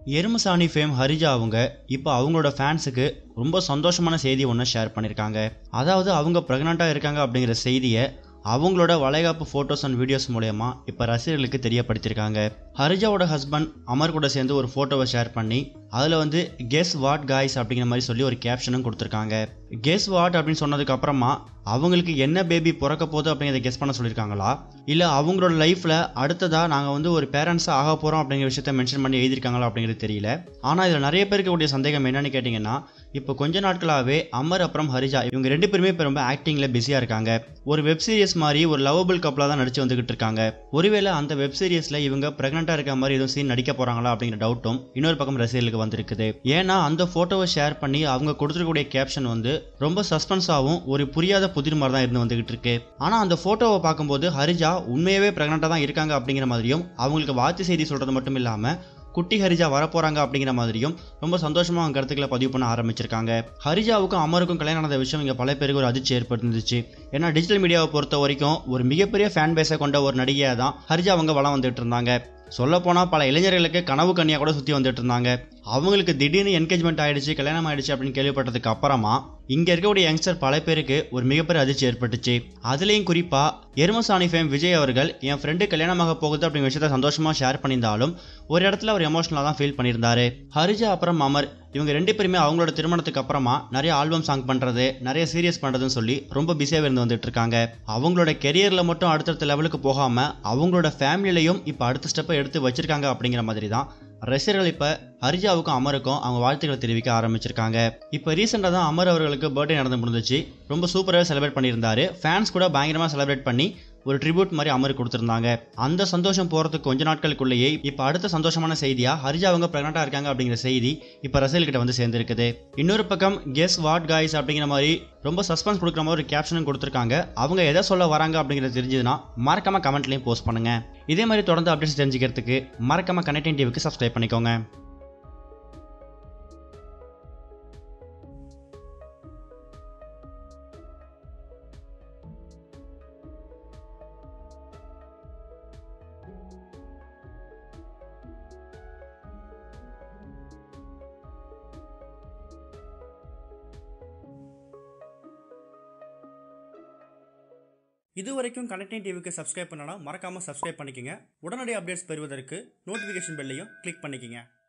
Erumasaani fame Harija அவங்க இப்போ அவங்களோட ஃபேன்ஸுக்கு ரொம்ப சந்தோஷமான செய்தி ஒன்று ஷேர் பண்ணியிருக்காங்க அதாவது அவங்க ப்ரெக்னெண்ட்டாக இருக்காங்க அப்படிங்கிற செய்தியை அவங்களோட வளைகாப்பு ஃபோட்டோஸ் அண்ட் வீடியோஸ் மூலயமா இப்போ ரசிகர்களுக்கு தெரியப்படுத்தியிருக்காங்க ஹரிஜாவோட ஹஸ்பண்ட் அமர் கூட சேர்ந்து ஒரு ஃபோட்டோவை ஷேர் பண்ணி அதில் வந்து கெஸ் வாட் காய்ஸ் அப்படிங்கிற மாதிரி சொல்லி ஒரு கேப்ஷனும் கொடுத்துருக்காங்க கெஸ் வாட் அப்படின்னு சொன்னதுக்கு அப்புறமா அவங்களுக்கு என்ன பேபி பிறக்க போகுது அப்படிங்கிறத கெஸ் பண்ண சொல்லியிருக்காங்களா இல்லை அவங்களோட லைஃப்பில் அடுத்ததாக நாங்கள் வந்து ஒரு பேரண்ட்ஸாக ஆக போகிறோம் அப்படிங்கிற விஷயத்த மென்ஷன் பண்ணி எழுதியிருக்காங்களா அப்படிங்கிறது தெரியல ஆனால் இதில் நிறைய பேருக்கு கூடிய சந்தேகம் என்னன்னு கேட்டிங்கன்னா இப்போ கொஞ்ச நாட்களாகவே அமர் அப்புறம் ஹரிஜா இவங்க ரெண்டு பேருமே இப்போ ரொம்ப ஆக்டிங்கில் பிஸியாக இருக்காங்க ஒரு வெப் சீரிஸ் மாதிரி ஒரு லவபிள் கப்பலாக தான் நடிச்சு வந்துகிட்டு இருக்காங்க ஒருவேளை அந்த வெப் சீரிஸில் இவங்க ப்ரெக்னெண்ட்டாக இருக்க மாதிரி எதுவும் சீன் நடிக்க போகிறாங்களா அப்படிங்கிற டவுட்டும் இன்னொரு பக்கம் ரசிகர்களுக்கு வந்திருக்குது ஏன்னா அந்த ஃபோட்டோவை ஷேர் பண்ணி அவங்க கொடுத்துருக்கக்கூடிய கேப்ஷன் வந்து ரொம்ப சஸ்பென்ஸாகவும் ஒரு புரியாத புதிர் மாதிரி தான் இருந்து வந்துகிட்டு இருக்கு ஆனால் அந்த ஃபோட்டோவை பார்க்கும்போது ஹரிஜா உண்மையாகவே ப்ரெக்னெண்ட்டாக தான் இருக்காங்க அப்படிங்கிற மாதிரியும் அவங்களுக்கு வாழ்த்து செய்தி சொல்கிறது மட்டும் இல்லாமல் குட்டி ஹரிஜா வரப்போறாங்க அப்படிங்கிற மாதிரியும் ரொம்ப சந்தோஷமா அவங்க கருத்துக்களை பதிவு பண்ண ஆரம்பிச்சிருக்காங்க ஹரிஜாவுக்கும் அமருக்கும் கல்யாணம் நடந்த விஷயம் இங்க பல பேருக்கு ஒரு அதிர்ச்சி ஏற்படுத்துச்சு ஏன்னா டிஜிட்டல் மீடியாவை பொறுத்த வரைக்கும் ஒரு மிகப்பெரிய ஃபேன் பேஸை கொண்ட ஒரு நடிகையாக தான் ஹரிஜா அவங்க வளம் வந்துட்டு இருந்தாங்க சொல்லப்போனால் பல இளைஞர்களுக்கு கனவு கன்னியாக கூட சுற்றி வந்துட்டு இருந்தாங்க அவங்களுக்கு திடீர்னு என்கேஜ்மெண்ட் ஆயிடுச்சு கல்யாணம் ஆயிடுச்சு அப்படின்னு கேள்விப்பட்டதுக்கு அப்புறமா இங்கே இருக்கக்கூடிய யங்ஸ்டர் பல பேருக்கு ஒரு மிகப்பெரிய அதிர்ச்சி ஏற்பட்டுச்சு அதுலேயும் குறிப்பாக எருமசாணி ஃபேம் விஜய் அவர்கள் என் ஃப்ரெண்டு கல்யாணமாக போகுது அப்படிங்கிற விஷயத்த சந்தோஷமாக ஷேர் பண்ணியிருந்தாலும் ஒரு இடத்துல அவர் எமோஷனலாக தான் ஃபீல் பண்ணியிருந்தாரு ஹரிஜா அப்புறம் அமர் இவங்க ரெண்டு பேருமே அவங்களோட திருமணத்துக்கு அப்புறமா நிறைய ஆல்பம் சாங் பண்ணுறது நிறைய சீரியஸ் பண்ணுறதுன்னு சொல்லி ரொம்ப பிஸியாக இருந்து வந்துட்டு இருக்காங்க அவங்களோட கெரியரில் மட்டும் அடுத்தடுத்த லெவலுக்கு போகாமல் அவங்களோட ஃபேமிலிலையும் இப்போ அடுத்த ஸ்டெப்பை எடுத்து வச்சிருக்காங்க அப்படிங்கிற மாதிரி தான் ரசிகர்கள் இப்போ ஹரிஜாவுக்கும் அமருக்கும் அவங்க வாழ்த்துக்களை தெரிவிக்க ஆரம்பிச்சிருக்காங்க இப்போ ரீசெண்டாக தான் அமர் அவர்களுக்கு பர்த்டே நடந்து முடிஞ்சிச்சு ரொம்ப சூப்பராக செலிப்ரேட் பண்ணியிருந்தாரு ஃபேன்ஸ் கூட பயங்கரமாக செலிப்ரேட் பண்ணி ஒரு ட்ரிபியூட் மாதிரி அமர் கொடுத்துருந்தாங்க அந்த சந்தோஷம் போகிறதுக்கு கொஞ்ச நாட்களுக்குள்ளேயே இப்போ அடுத்த சந்தோஷமான செய்தியாக ஹரிஜா அவங்க ப்ரெக்னெண்ட்டாக இருக்காங்க அப்படிங்கிற செய்தி இப்போ ரசிகர்கிட்ட வந்து சேர்ந்துருக்குது இன்னொரு பக்கம் கெஸ் வாட் காய்ஸ் அப்படிங்கிற மாதிரி ரொம்ப சஸ்பென்ஸ் கொடுக்குற மாதிரி ஒரு கேப்ஷனும் கொடுத்துருக்காங்க அவங்க எதை சொல்ல வராங்க அப்படிங்கிறது தெரிஞ்சதுன்னா மறக்காம கமெண்ட்லையும் போஸ்ட் பண்ணுங்க இதே மாதிரி தொடர்ந்து அப்டேட்ஸ் தெரிஞ்சுக்கிறதுக்கு மறக்காம கனெக்டிங் டிவிக்கு சப்ஸ்கிரைப் பண்ணிக்கோங்க இதுவரைக்கும் கனெக்டிங் டிவிக்கு சப்ஸ்கிரைப் பண்ணனா மறக்காமல் சப்ஸ்கிரைப் பண்ணிக்கங்க உடனடி அப்டேட்ஸ் பெறுவதற்கு நோட்டிஃபிகேஷன் பெல்லையும் கிளிக் பண்ணிக்கங்க